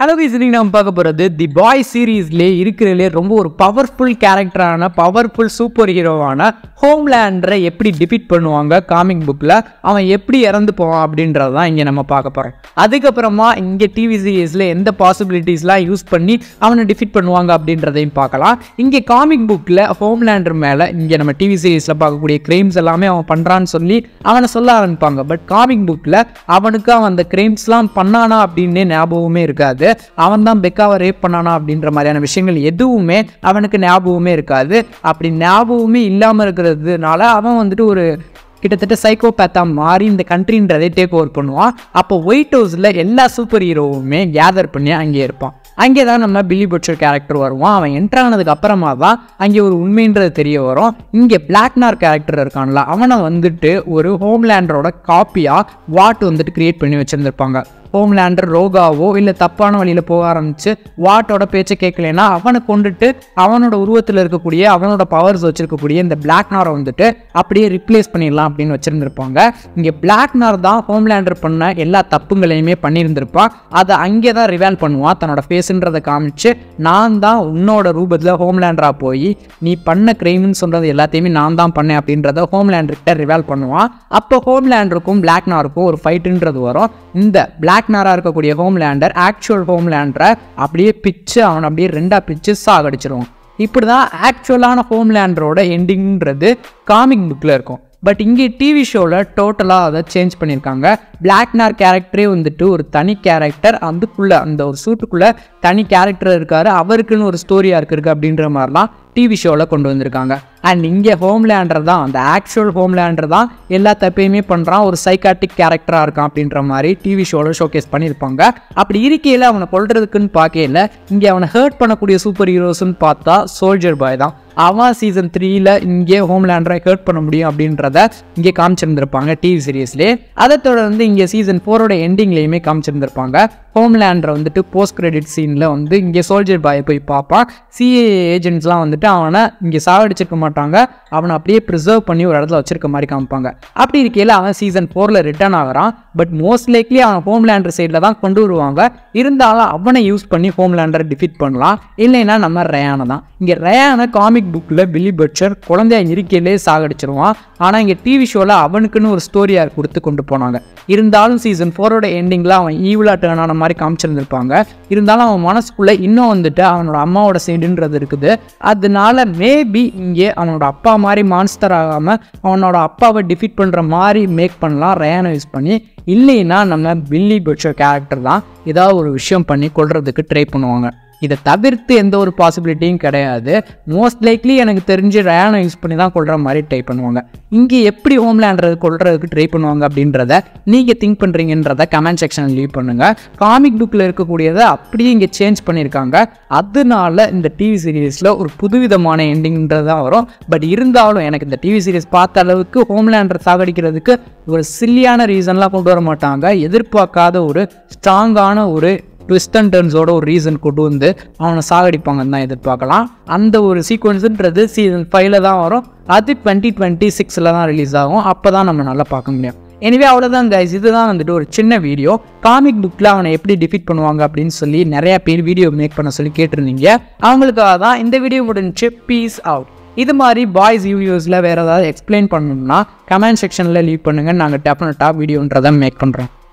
hello guys இன்னைக்கு நம்ம பார்க்க போகிறது தி பாய் சீரீஸ்லேயே இருக்கிறதுலே ரொம்ப ஒரு பவர்ஃபுல் கேரக்டரான பவர்ஃபுல் சூப்பர் ஹீரோவான ஹோம்லேண்டரை எப்படி டிஃபிட் பண்ணுவாங்க காமிக் புக்கில் அவன் எப்படி இறந்து போவான் அப்படின்றது தான் இங்கே நம்ம பார்க்க போகிறோம் அதுக்கப்புறமா இங்கே டிவி சீரீஸில் எந்த பாசிபிலிட்டிஸ்லாம் யூஸ் பண்ணி அவனை டிஃபிட் பண்ணுவாங்க அப்படின்றதையும் பார்க்கலாம் இங்கே காமிக் புக்கில் ஹோம்லேண்டர் மேலே இங்கே நம்ம டிவி சீரீஸில் பார்க்கக்கூடிய கிரைம்ஸ் எல்லாமே அவன் பண்ணுறான்னு சொல்லி அவனை சொல்ல ஆரம்பிப்பாங்க பட் காமிக் புக்கில் அவனுக்கு அவன் அந்த கிரைம்ஸ்லாம் பண்ணானா அப்படின்னே ஞாபகமே இருக்காது அவன் தான் பெக்காவை ரேப் பண்ணானா அப்படின்ற மாதிரியான விஷயங்கள் எதுவுமே அவனுக்கு ஞாபகமே இருக்காது அப்படி ஞாபகமே இல்லாமல் இருக்கிறதுனால அவன் வந்துட்டு ஒரு கிட்டத்தட்ட சைக்கோபேத்தாக மாறி இந்த கண்ட்ரின்றதை டேக் ஓவர் பண்ணுவான் அப்போ ஒயிட் ஹவுஸில் எல்லா சூப்பர் ஹீரோவுமே கேதர் பண்ணி அங்கே இருப்பான் அங்கே தான் நம்ம பில்லி பட்சர் கேரக்டர் வருவான் அவன் என்ட்ரு ஆனதுக்கு அப்புறமா தான் அங்கே ஒரு உண்மைன்றது தெரிய வரும் இங்கே பிளாக்னார் கேரக்டர் இருக்கான்ல அவனை வந்துட்டு ஒரு ஹோம்லேண்டரோட காப்பியாக வாட் வந்துட்டு கிரியேட் பண்ணி வச்சுருந்துருப்பாங்க ஹோம்லேண்டர் ரோகாவோ இல்லை தப்பான வழியில் போக ஆரம்பிச்சு வாட்டோட பேச்சை கேட்கலனா அவனை கொண்டுட்டு அவனோட உருவத்தில் இருக்கக்கூடிய அவனோட பவர்ஸ் வச்சிருக்கக்கூடிய இந்த பிளாக் நாரை வந்துட்டு அப்படியே ரிப்ளேஸ் பண்ணிடலாம் அப்படின்னு வச்சுருந்துருப்பாங்க இங்கே பிளாக் நார் தான் ஹோம்லேண்டர் பண்ண எல்லா தப்புங்களையுமே பண்ணியிருந்திருப்பான் அதை அங்கே தான் ரிவால் பண்ணுவான் தன்னோட ஃபேஸுன்றதை காமிச்சு நான் தான் உன்னோட ரூபத்தில் ஹோம்லேண்டராக போய் நீ பண்ண கிரைம்னு சொல்கிறது எல்லாத்தையுமே நான் தான் பண்ணேன் அப்படின்றத ஹோம்லேண்டர்கிட்ட ரிவால் பண்ணுவான் அப்போ ஹோம்லேண்டருக்கும் பிளாக் நாருக்கும் ஒரு ஃபைட்டுன்றது வரும் இந்த பிளாக் நாராக இருக்கக்கூடிய ஹோம்லேண்டர் ஆக்சுவல் ஹோம்லேண்டரை அப்படியே பிச்சு அவனை அப்படியே ரெண்டாக பிச்சு சாகடிச்சிருவான் இப்படி தான் ஆக்சுவலான ஹோம்லேண்டரோட எண்டிங்ன்றது காமிக் புக்கில் இருக்கும் பட் இங்கே டிவி ஷோவில் டோட்டலாக அதை சேஞ்ச் பண்ணியிருக்காங்க பிளாக்னார் கேரக்டரே வந்துட்டு ஒரு தனி கேரக்டர் அதுக்குள்ளே அந்த ஒரு சூட்டுக்குள்ளே தனி கேரக்டர் இருக்காரு அவருக்குன்னு ஒரு ஸ்டோரி ஆர்க் இருக்குது அப்படின்ற மாதிரிலாம் டிவி ஷோவில் கொண்டு வந்திருக்காங்க அண்ட் இங்கே ஹோம்லேண்டர் தான் அந்த ஆக்சுவல் ஹோம்லேண்டர் தான் எல்லா தப்பையுமே பண்ணுறான் ஒரு சைக்காட்டிக் கேரக்டராக இருக்கான் அப்படின்ற மாதிரி டிவி ஷோவில் ஷோகேஸ் பண்ணியிருப்பாங்க அப்படி இருக்கையில் அவனை கொல்றதுக்குன்னு பார்க்கையில் இங்கே அவனை ஹர்ட் பண்ணக்கூடிய சூப்பர் ஹீரோஸ்ன்னு பார்த்தா சோல்ஜர் பாய் தான் அவன் சீசன் த்ரீல இங்கே ஹோம்லேண்டரை ஹர்ட் பண்ண முடியும் அப்படின்றத இங்கே காமிச்சிருந்திருப்பாங்க டிவி சீரியஸ்லேயே அதை தொடர்ந்து இங்கே சீசன் ஃபோரோட எண்டிங்லேயுமே காமிச்சிருந்திருப்பாங்க ஹோம்லேண்டரை வந்துட்டு போஸ்ட் கிரெடிட் சீனில் வந்து இங்கே சோல்ஜர் பாயை போய் பார்ப்பான் சிஏ ஏஜென்ட்ஸ்லாம் வந்துட்டு அவனை இங்கே சாவடிச்சிருக்க மாட்டாங்க அவனை அப்படியே ப்ரிசர்வ் பண்ணி ஒரு இடத்துல வச்சிருக்க மாதிரி காமிப்பாங்க அப்படி இருக்கையில் அவன் சீசன் ஃபோரில் ரிட்டர்ன் ஆகிறான் பட் மோஸ்ட் லைக்லி அவன் ஹோம்லேண்டர் சைடில் தான் கொண்டு வருவாங்க இருந்தாலும் அவனை யூஸ் பண்ணி ஹோம்லேண்டரை டிஃபிட் பண்ணலாம் இல்லைன்னா நம்ம ரயானை தான் இங்கே ரயானை காமிக் புக்கில் பில்லி பட்சர் குழந்தைய இருக்கையிலே சாகடிச்சிருவான் ஆனால் இங்கே டிவி ஷோவில் அவனுக்குன்னு ஒரு ஸ்டோரியாக கொடுத்து கொண்டு போனாங்க இருந்தாலும் சீசன் ஃபோரோட எண்டிங்கில் அவன் ஈவிலா டேர்ன் ஆன மாதிரி காமிச்சிருந்திருப்பாங்க இருந்தாலும் அவன் மனசுக்குள்ளே இன்னும் வந்துட்டு அவனோட அம்மாவோட சைடுன்றது இருக்குது அதனால மேபி இங்கே அவனோட அப்பா மாதிரி மான்ஸ்டர் ஆகாமல் அவனோட அப்பாவை டிஃபீட் பண்ணுற மாதிரி மேக் பண்ணலாம் ரயானை யூஸ் பண்ணி இல்லைன்னா நம்ம பில்லி பட்சர் கேரக்டர் தான் ஏதாவது ஒரு விஷயம் பண்ணி கொள்றதுக்கு ட்ரை பண்ணுவாங்க இதை தவிர்த்து எந்த ஒரு பாசிபிலிட்டியும் கிடையாது மோஸ்ட் லைக்லி எனக்கு தெரிஞ்சு ரயானை யூஸ் பண்ணி தான் கொள்கிற மாதிரி ட்ரை பண்ணுவாங்க இங்கே எப்படி ஹோம்லேண்டர் கொள்றதுக்கு ட்ரை பண்ணுவாங்க அப்படின்றத நீங்கள் திங்க் பண்ணுறீங்கன்றத கமெண்ட் செக்ஷனில் லீவ் பண்ணுங்கள் காமிக் புக்கில் இருக்கக்கூடியதை அப்படியே இங்கே சேஞ்ச் பண்ணியிருக்காங்க அதனால இந்த டிவி சீரீஸில் ஒரு புதுவிதமான எண்டிங்ன்றது தான் வரும் பட் இருந்தாலும் எனக்கு இந்த டிவி சீரீஸ் பார்த்த அளவுக்கு ஹோம்லேண்டர் சாகடிக்கிறதுக்கு ஒரு சில்லியான ரீசன்லாம் கொண்டு வர மாட்டாங்க எதிர்பார்க்காத ஒரு ஸ்ட்ராங்கான ஒரு ட்விஸ்ட் அண்ட் டர்ன்ஸோட ஒரு ரீசன் கொண்டு வந்து அவனை சாகடிப்பாங்கன்னு தான் எதிர்பார்க்கலாம் அந்த ஒரு சீக்வன்ஸுன்றது சீசன் ஃபைவ்ல தான் வரும் அது டுவெண்ட்டி டுவெண்ட்டி சிக்ஸில் தான் ரிலீஸ் ஆகும் அப்போ தான் நம்ம நல்லா பார்க்க முடியும் எனிவே அவ்வளோதான் கைஸ் இதுதான் வந்துட்டு ஒரு சின்ன வீடியோ காமிக் புக்கில் அவனை எப்படி டிஃபீட் பண்ணுவாங்க அப்படின்னு சொல்லி நிறையா பேர் வீடியோ மேக் பண்ண சொல்லி கேட்டிருந்தீங்க அவங்களுக்காக தான் இந்த வீடியோ முடிஞ்சு பீஸ் அவுட் இது மாதிரி பாய்ஸ் வீடியோஸில் வேறு ஏதாவது எக்ஸ்பிளைன் பண்ணணும்னா கமெண்ட் செக்ஷனில் லீவ் பண்ணுங்கள் நாங்கள் டெஃபினட்டாக வீடியோன்றதை மேக் பண்ணுறோம்